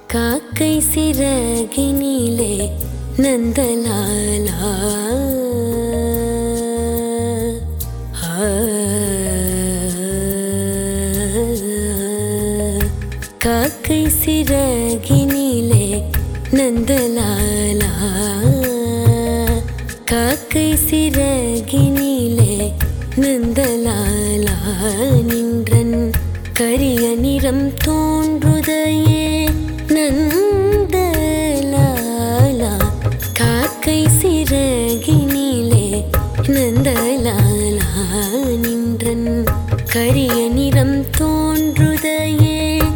காக்கை சிறகினிலே நந்தலாலா ஆ. காக்கை சிறகினிலே நந்தலாலா காக்கை சிறகினிலே நந்தலாலா நின்றன் கரிய நிறம் தோன்றுதையே நந்தலாலா காக்கை சிறகினிலே நந்தலாலா நின்றன் கரிய நிறம் தோன்றுதையே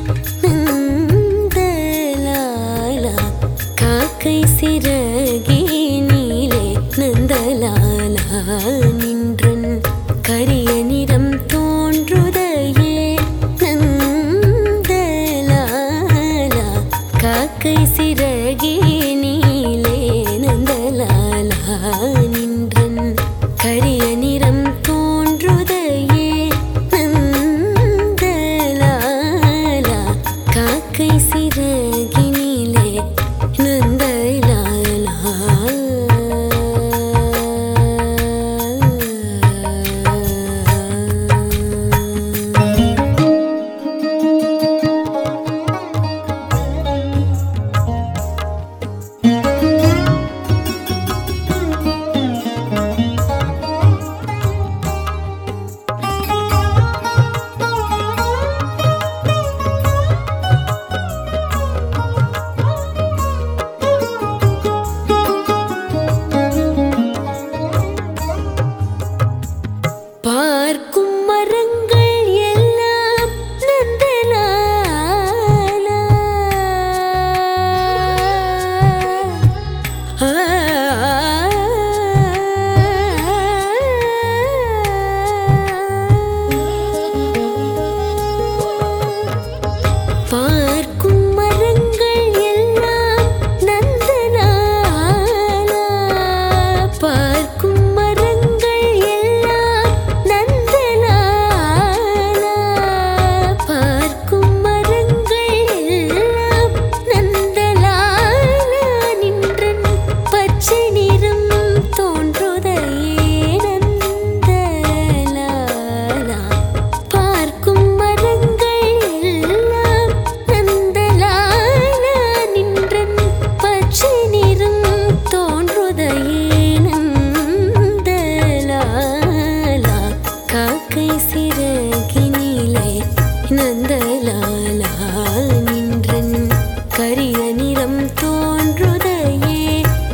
நந்தலாலா காக்கை சிறகினிலே நந்தலாலா நின்றன் கரிய நிறம் தோன்றுதையே நந்தலாலா காக்கை சிறகினிலே நந்தலாலா நின்றன் கரிய நிறம் தோன்றுதையே நந்தலாலா காக்கை சிறகினிலே நந்தலாலா பார்க்கும் மரங்கள் எல்லாம் நந்தலாலா ஆ. பார்க்கும் மரங்கள் எல்லாம் நந்தலாலா பார்க்கும் மரங்கள் எல்லாம் நந்தலாலா பார்க்கும் மரங்கள் எல்லாம் நந்தலாலா நின்றன் பச்சை நிறம் தோன்றுதையே நந்தலாலா பார்க்கும் மரங்கள் எல்லாம் நந்தலாலா நின்றன் பச்சை நிறம் தோன்றுதையே நந்தலாலா காக்கை சிறகினிலே நந்தலாலா நின்றன் கரிய நிறம் தோன்றுதையே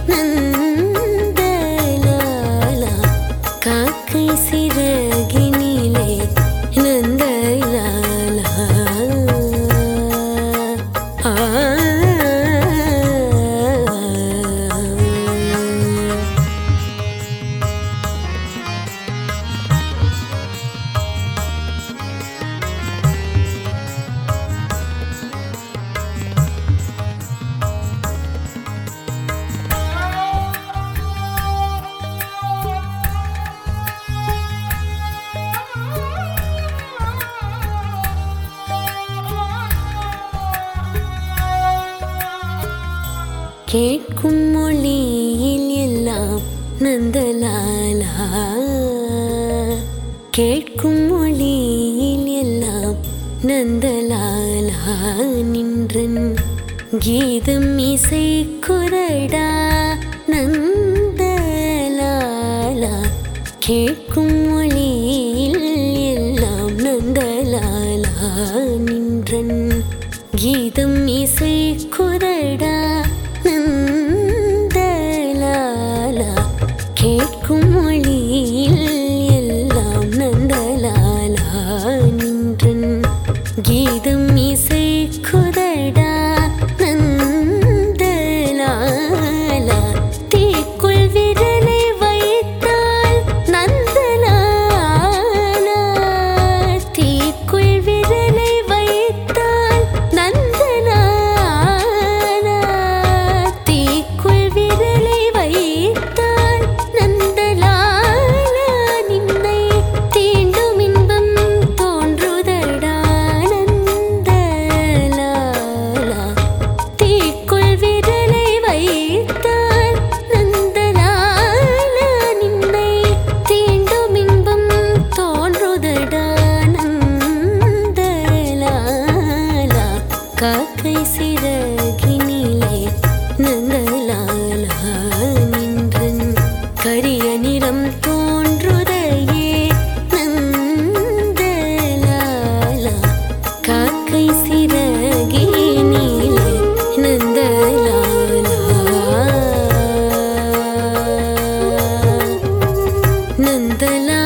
நந்தலாலா காக்கை சிறகினிலே நந்தலாலா ஆ கேட்கும் மொழியில் எல்லாம் நந்தலாலா கேட்கும் மொழியில் எல்லாம் நந்தலாலா நின்றன் கீதம் இசை குரடா நந்தலாலா கேட்கும் மொழியில் எல்லாம் நந்தலாலா நின்றன் கீதம் இசை குரடா நந்தலாலா கேட்கும் மொழியில் எல்லாம் நந்தலாலா நின்றன் கீதம் இசை குதடா நந்தலாலா தீக்குள் விரலை வைத்தால் நந்தலாலா தீக்குள் விரலை வைத்தால் நந்தலாலா தீக்குள் விரலை வைத்தால் நந்தலாலா உள்ளம் தோன்றுதையே நந்தலாலா காக்கை சிறகினிலே நந்தலாலா நந்தலாலா